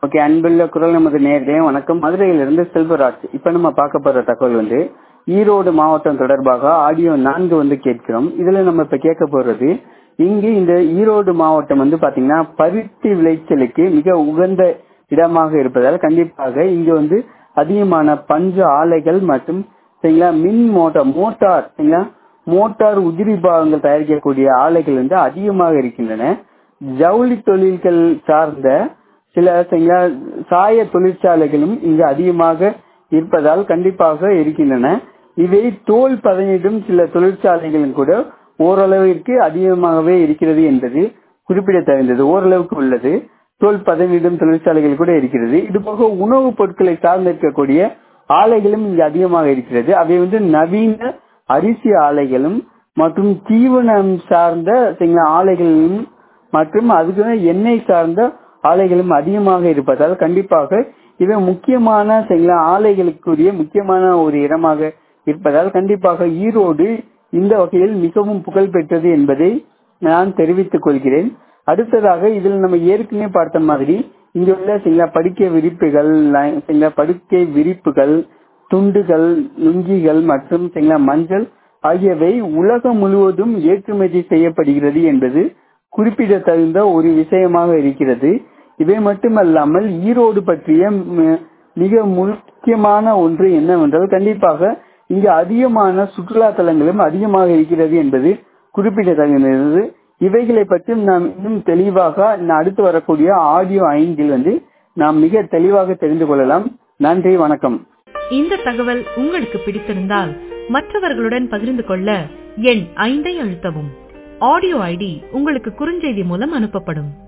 okay அன்புள்ள குரல் நமது நேர்களே வணக்கம் மதுரையிலிருந்து செல்வராஜ் இப்ப நம்ம பார்க்க போற தகவல் வந்து ஈரோடு மாவட்டம் தொடர்பாக ஆடியோ நான்கு வந்து கேட்கிறோம் இதுல நம்ம இப்ப கேட்க போறது இங்கு இந்த ஈரோடு மாவட்டம் வந்து பாத்தீங்கன்னா பருத்தி விளைச்சலுக்கு மிக உகந்த இடமாக இருப்பதால் கண்டிப்பாக இங்கு வந்து அதிகமான பஞ்சு ஆலைகள் மற்றும் சரிங்களா மின் மோட்டார் மோட்டார் சரிங்களா மோட்டார் உதிரி பாகங்கள் தயாரிக்கக்கூடிய ஆலைகள் வந்து அதிகமாக இருக்கின்றன ஜவுளி தொழில்கள் சார்ந்த சில சரிங்களா சாய தொழிற்சாலைகளும் இங்கு அதிகமாக இருப்பதால் கண்டிப்பாக இருக்கின்றன இவை தோல் பதனிடும் சில தொழிற்சாலைகளும் கூட ஓரளவிற்கு அதிகமாகவே இருக்கிறது என்பது குறிப்பிடத்தகுந்தது ஓரளவுக்கு உள்ளது தோல் பதனிடும் தொழிற்சாலைகள் கூட இருக்கிறது இது போக உணவுப் பொருட்களை சார்ந்திருக்கக்கூடிய ஆலைகளும் இங்கு அதிகமாக இருக்கிறது அவை வந்து நவீன அரிசி ஆலைகளும் மற்றும் தீவனம் சார்ந்த சரிங்களா ஆலைகளும் மற்றும் அதுக்கு எண்ணெய் சார்ந்த ஆலைகளும் அதிகமாக இருப்பதால் கண்டிப்பாக இவை முக்கியமான சரிங்களா ஆலைகளுக்குரிய முக்கியமான ஒரு இடமாக இருப்பதால் கண்டிப்பாக ஈரோடு இந்த வகையில் மிகவும் புகழ் பெற்றது என்பதை நான் தெரிவித்துக் கொள்கிறேன் அடுத்ததாக இதில் நம்ம ஏற்கனவே பார்த்த மாதிரி இங்க உள்ள சில படுக்கை விரிப்புகள் சில படுக்கை விரிப்புகள் துண்டுகள் லுங்கிகள் மற்றும் சில மஞ்சள் ஆகியவை உலகம் முழுவதும் ஏற்றுமதி செய்யப்படுகிறது என்பது குறிப்பிடத்தகுந்த ஒரு விஷயமாக இருக்கிறது இவை மட்டுமல்லாமல் ஈரோடு பற்றிய மிக முக்கியமான ஒன்று என்னவென்றால் கண்டிப்பாக இங்கு அதிகமான சுற்றுலா தலங்களும் அதிகமாக இருக்கிறது என்பது குறிப்பிடத்தகுந்தது இவைகளை பற்றி நாம் இன்னும் தெளிவாக அடுத்து வரக்கூடிய ஆடியோ ஐந்தில் வந்து நாம் மிக தெளிவாக தெரிந்து கொள்ளலாம் நன்றி வணக்கம் இந்த தகவல் உங்களுக்கு பிடித்திருந்தால் மற்றவர்களுடன் பகிர்ந்து கொள்ள எண் ஐந்தை அழுத்தவும் ஆடியோ ஐடி உங்களுக்கு குறுஞ்செய்தி மூலம் அனுப்பப்படும்